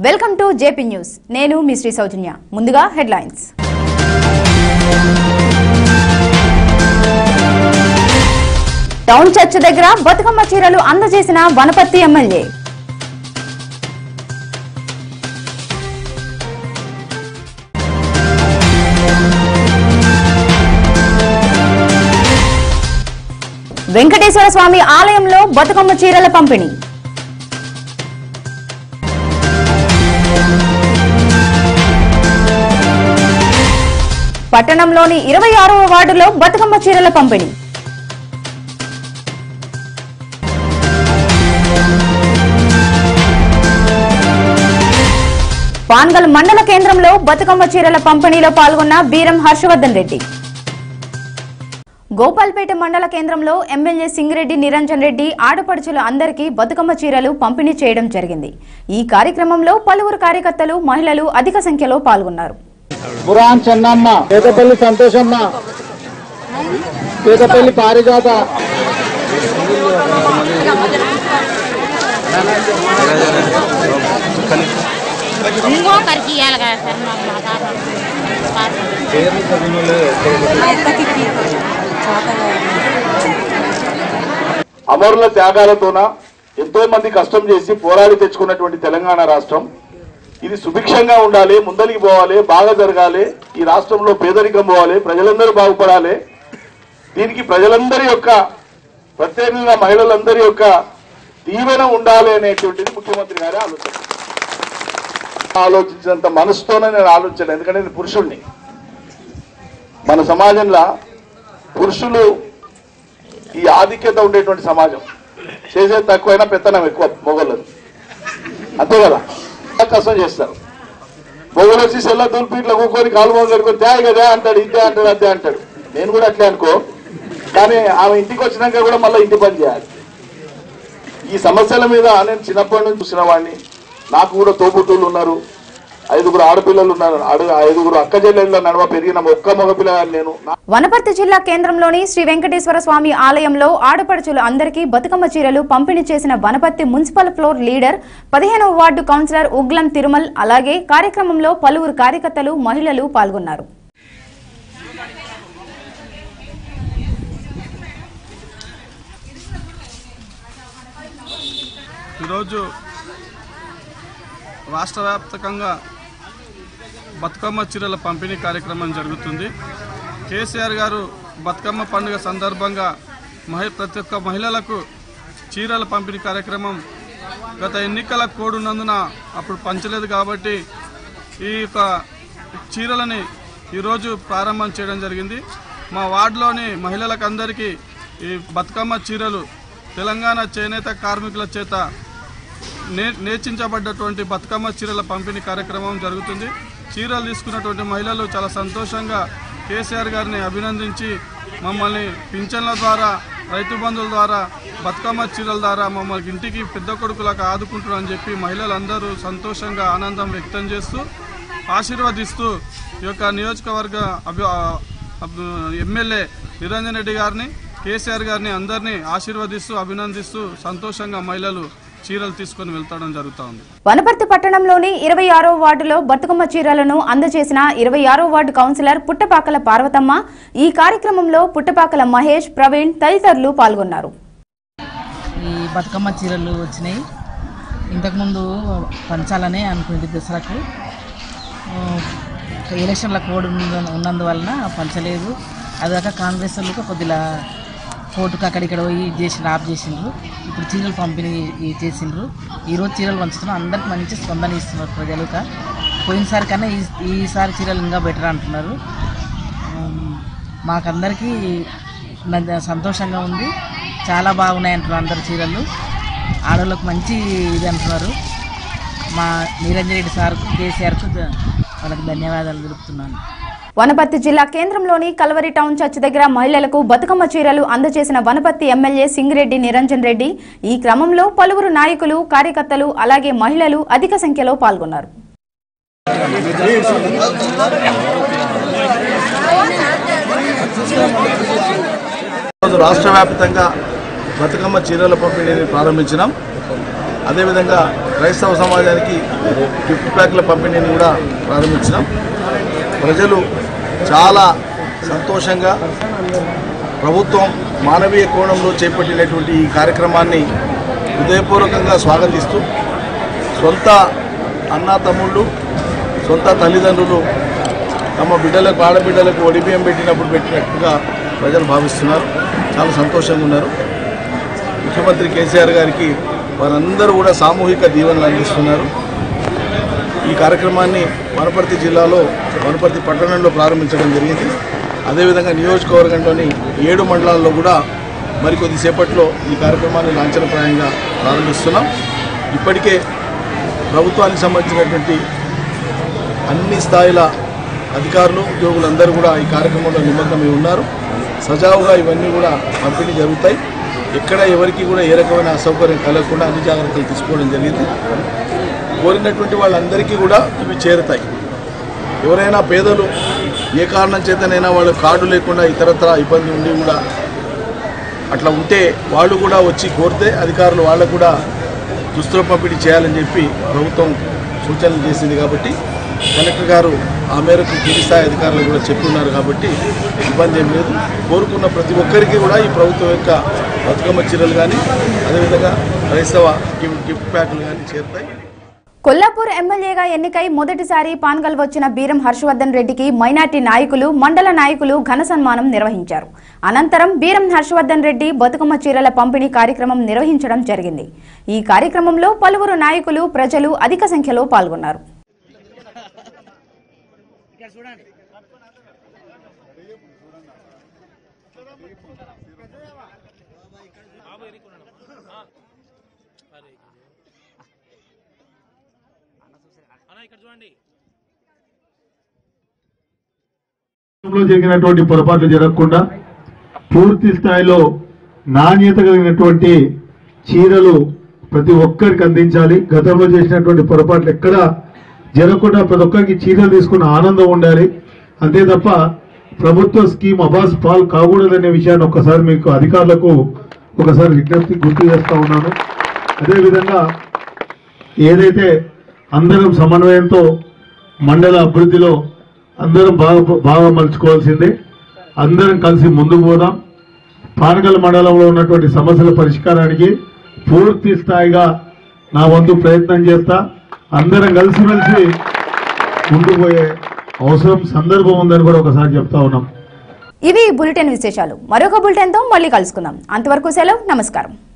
welcome to JP news నేను మీ శ్రీ సౌజన్య ముందుగా headlines town church దగ్గర బతుకమ్మ చీరలు అందజేసిన వనపర్తి ఎమ్మెల్యే వెంకటేశ్వర స్వామి ఆలయంలో బతుకమ్మ చీరల పంపిణీ పట్టణంలోని ఇరవై ఆరవ వార్డులో బతుకమ్మ చీరల పంపిణీ పాన్గల్ మండల కేంద్రంలో బతుకమ్మ చీరల పంపిణీలో పాల్గొన్న బీరం హర్షవర్ధన్ రెడ్డి గోపాల్పేట మండల కేంద్రంలో ఎమ్మెల్యే సింగిరెడ్డి నిరంజన్ రెడ్డి ఆడపడుచులు అందరికీ బతుకమ్మ చీరలు పంపిణీ చేయడం జరిగింది ఈ కార్యక్రమంలో పలువురు కార్యకర్తలు మహిళలు అధిక సంఖ్యలో పాల్గొన్నారు బురాన్ చెన్నమ్మ పేదపల్లి సంతోషమ్మ పేదపల్లి పారిజాత ఇంకొకరికి ఇవ్వాలి కదా సార్ మాకు మా దాంట్లో అమరుల త్యాగాలతోన ఎంతో మంది కష్టం చేసి పోరాడి తెచ్చుకున్నటువంటి తెలంగాణ రాష్ట్రం ఇది సుభిక్షంగా ఉండాలి ముందలికి పోవాలి బాగా జరగాలి ఈ రాష్ట్రంలో పేదరికం పోవాలి ప్రజలందరూ బాగుపడాలి దీనికి ప్రజలందరి యొక్క ప్రత్యేకంగా మహిళలందరి యొక్క దీవెన ఉండాలి అనేటువంటిది ముఖ్యమంత్రి గారి ఆలోచన ఆలోచించినంత మనసుతోనే నేను ఆలోచించాను ఎందుకంటే నేను పురుషుణ్ణి మన సమాజంలో పురుషులు ఈ ఆధిక్యత ఉండేటువంటి సమాజం చేసేది తక్కువైనా పెత్తనం ఎక్కువ మొగోళ్ళది అంతే కదా చాలా కష్టం చేస్తారు మొగలు వచ్చి సెల్ల దులిపి ఇట్లా కూకొని కాలు మొగలు కడుకొని తే కదా అంటాడు ఇదే అంటాడు అదే అంటాడు నేను కూడా అట్లే అనుకో కానీ ఆమె ఇంటికి వచ్చినాక కూడా మళ్ళీ ఇంటి పని చేయాలి ఈ సమస్యల మీద నేను చిన్నప్పటి నుంచి చూసిన వాడిని నాకు కూడా తోబుట్టులు ఉన్నారు ఐదుగురు ఆడపిల్లలు ఉన్నారు అడు- ఐదుగురు అక్క చెల్లెళ్ళ నడవ పెరిగిన ఒక్క మగ పిల్లగాని నేను నా- వనపర్తి జిల్లా కేంద్రంలోని శ్రీ వెంకటేశ్వర స్వామి ఆలయంలో ఆడపడుచులు అందరికీ బతుకమ్మ చీరలు పంపిణీ చేసిన వనపర్తి మున్సిపల్ ఫ్లోర్ లీడర్ పదిహేనవ వార్డు కౌన్సిలర్ ఉగ్లం తిరుమల్ అలాగే కార్యక్రమంలో పలువురు కార్యకర్తలు మహిళలు పాల్గొన్నారు ఈరోజు రాష్ట్ర వ్యాప్తంగా బతుకమ్మ చీరల పంపిణీ కార్యక్రమం జరుగుతుంది కేసీఆర్ గారు బతుకమ్మ పండుగ సందర్భంగా మహి ప్రతి ఒక్క మహిళలకు చీరల పంపిణీ కార్యక్రమం గత ఎన్నికల కోడ్ ఉన్నందున అప్పుడు పంచలేదు కాబట్టి ఈ యొక్క చీరలని ఈరోజు ప్రారంభం చేయడం జరిగింది మా వార్డులోని మహిళలకు అందరికీ ఈ బతుకమ్మ చీరలు తెలంగాణ చేనేత కార్మికుల చేత నే నేర్చించబడ్డటువంటి బతుకమ్మ చీరల పంపిణీ కార్యక్రమం జరుగుతుంది చీరలు తీసుకున్నటువంటి మహిళలు చాలా సంతోషంగా కేసీఆర్ గారిని అభినందించి మమ్మల్ని పింఛన్ల ద్వారా రైతు బంధువుల ద్వారా బతుకమ్మ చీరల ద్వారా మమ్మల్ని ఇంటికి పెద్ద కొడుకులకు ఆదుకుంటున్నారని చెప్పి మహిళలందరూ సంతోషంగా ఆనందం వ్యక్తం చేస్తూ ఆశీర్వదిస్తూ ఈ యొక్క నియోజకవర్గ అభి అభి- ఎమ్మెల్యే నిరంజన్ రెడ్డి గారిని కేసీఆర్ గారిని అందరినీ ఆశీర్వదిస్తూ అభినందిస్తూ సంతోషంగా మహిళలు చీరలు తీసుకొని వెళ్తాడం జరుగుతూ ఉంది వనపర్తి పట్టణంలోని ఇరవై ఆరో వార్డులో బతుకమ్మ చీరలను అందజేసిన ఇరవై ఆరో వార్డు కౌన్సిలర్ పుట్టపాకల పార్వతమ్మ ఈ కార్యక్రమంలో పుట్టపాకల మహేష్ ప్రవీణ్ తదితరులు పాల్గొన్నారు ఈ బతుకమ్మ చీరలు వచ్చినాయి ఇంతకుముందు పంచాలనే అనుకుంది దసరాకు ఆ, ఎలక్షన్ల కోడ్ ఉన్న- ఉన్నందువలన పంచలేదు అదాక కాంగ్రెస్ వాళ్ళకి కొద్దిగా కోర్టుకు అక్కడిక్కడ పోయి ఇది చేసిండ్రు ఆఫ్ చేసిండ్రు ఇప్పుడు చీరలు పంపిణీ ఈ- చేసిండ్రు ఈరోజు చీరలు పంచుతున్నాం అందరికి మంచి స్పందన ఇస్తున్నారు ప్రజలుగా పోయినసారి కన్నా ఈ ఈసారి చీరలు ఇంకా బెటర్ అంటున్నారు ఉమ్, మాకందరికీ న- సంతోషంగా ఉంది చాలా బాగున్నాయి అంటున్నారు అందరు చీరలు ఆడవాళ్ళకు మంచి ఇది అంటున్నారు మా నిరంజన్ రెడ్డి సార్కు కేసీఆర్కు ద- వాళ్ళకి ధన్యవాదాలు తెలుపుతున్నాను వనపర్తి జిల్లా కేంద్రంలోని కల్వరి టౌన్ చర్చ్ దగ్గర మహిళలకు బతుకమ్మ చీరలు అందజేసిన వనపర్తి ఎమ్మెల్యే సింగిరెడ్డి నిరంజన్ రెడ్డి ఈ క్రమంలో పలువురు నాయకులు కార్యకర్తలు అలాగే మహిళలు అధిక సంఖ్యలో పాల్గొన్నారు ఈరోజు రాష్ట్ర వ్యాప్తంగా బతుకమ్మ చీరల పంపిణీని ప్రారంభించినాం అదేవిధంగా క్రైస్తవ సమాజానికి గిఫ్ట్ ప్యాక్ల పంపిణీని కూడా ప్రారంభించినాం ప్రజలు చాలా సంతోషంగా ప్రభుత్వం మానవీయ కోణంలో చేపట్టినటువంటి ఈ కార్యక్రమాన్ని హృదయపూర్వకంగా స్వాగతిస్తూ సొంత అన్నా తమ్ముళ్ళు సొంత తల్లిదండ్రులు తమ బిడ్డలకు ఆడబిడ్డలకు ఒడిబియ్యం పెట్టినప్పుడు పెట్టినట్టుగా ప్రజలు భావిస్తున్నారు చాలా సంతోషంగా ఉన్నారు ముఖ్యమంత్రి కేసీఆర్ గారికి వారందరూ కూడా సామూహిక దీవెనలు అందిస్తున్నారు ఈ కార్యక్రమాన్ని వనపర్తి జిల్లాలో వనపర్తి పట్టణంలో ప్రారంభించడం జరిగింది అదేవిధంగా నియోజకవర్గంలోని ఏడు మండలాల్లో కూడా మరికొద్దిసేపట్లో ఈ కార్యక్రమాన్ని లాంఛనప్రాయంగా ప్రారంభిస్తున్నాం ఇప్పటికే ప్రభుత్వానికి సంబంధించినటువంటి అన్ని స్థాయిల అధికారులు ఉద్యోగులందరూ కూడా ఈ కార్యక్రమంలో నిమగ్నమై ఉన్నారు సజావుగా ఇవన్నీ కూడా పంపిణీ జరుగుతాయి ఎక్కడ ఎవరికి కూడా ఏ రకమైన అసౌకర్యం కలగకుండా అన్ని జాగ్రత్తలు తీసుకోవడం జరిగింది కోరినటువంటి వాళ్ళందరికీ కూడా ఇవి చేరుతాయి ఎవరైనా పేదలు ఏ కారణం చేతనైనా వాళ్ళు కార్డు లేకుండా ఇతరత్ర ఇబ్బంది ఉండి కూడా అట్లా ఉంటే వాళ్ళు కూడా వచ్చి కోరితే అధికారులు వాళ్ళకు కూడా దుస్తుల పంపిణీ చేయాలని చెప్పి ప్రభుత్వం సూచనలు చేసింది కాబట్టి కలెక్టర్ గారు ఆ మేరకు కింది స్థాయి అధికారులు కూడా చెప్తున్నారు కాబట్టి ఇబ్బంది ఏం లేదు కోరుకున్న ప్రతి ఒక్కరికి కూడా ఈ ప్రభుత్వం యొక్క బతుకమ్మ చీరలు కానీ అదేవిధంగా క్రైస్తవ గిఫ్ట్ గిఫ్ట్ ప్యాకులు కానీ చేరుతాయి కొల్లాపూర్ ఎమ్మెల్యేగా ఎన్నికై మొదటిసారి పాన్గల్ వచ్చిన బీరం హర్షవర్ధన్ రెడ్డికి మైనార్టీ నాయకులు మండల నాయకులు ఘన సన్మానం నిర్వహించారు అనంతరం బీరం హర్షవర్ధన్ రెడ్డి బతుకమ్మ చీరల పంపిణీ కార్యక్రమం నిర్వహించడం జరిగింది ఈ కార్యక్రమంలో పలువురు నాయకులు ప్రజలు అధిక సంఖ్యలో పాల్గొన్నారు లో జరిగినటువంటి పొరపాట్లు జరగకుండా పూర్తి స్థాయిలో నాణ్యత కలిగినటువంటి చీరలు ప్రతి ఒక్కరికి అందించాలి గతంలో చేసినటువంటి పొరపాట్లు ఎక్కడ జరగకుండా ప్రతి ఒక్కరికి చీరలు తీసుకున్న ఆనందం ఉండాలి అంతే తప్ప ప్రభుత్వ స్కీమ్ అబాస్ పాల్ కాకూడదనే విషయాన్ని ఒక్కసారి మీకు అధికారులకు ఒకసారి విజ్ఞప్తి గుర్తు చేస్తా ఉన్నాను అదేవిధంగా ఏదైతే అందరం సమన్వయంతో మండల అభివృద్ధిలో అందరం బాగా బాగా మలుచుకోవాల్సిందే అందరం కలిసి ముందుకు పోదాం పానగల్ మండలంలో ఉన్నటువంటి సమస్యల పరిష్కారానికి పూర్తి స్థాయిగా నా వంతు ప్రయత్నం చేస్తా అందరం కలిసిమెలిసి ముందుకు పోయే అవసరం సందర్భం ఉందని కూడా ఒకసారి చెప్తా ఉన్నాం ఇవి ఈ బులెటిన్ విశేషాలు మరొక బులెటిన్తో మళ్ళీ కలుసుకుందాం అంతవరకు సెలవు నమస్కారం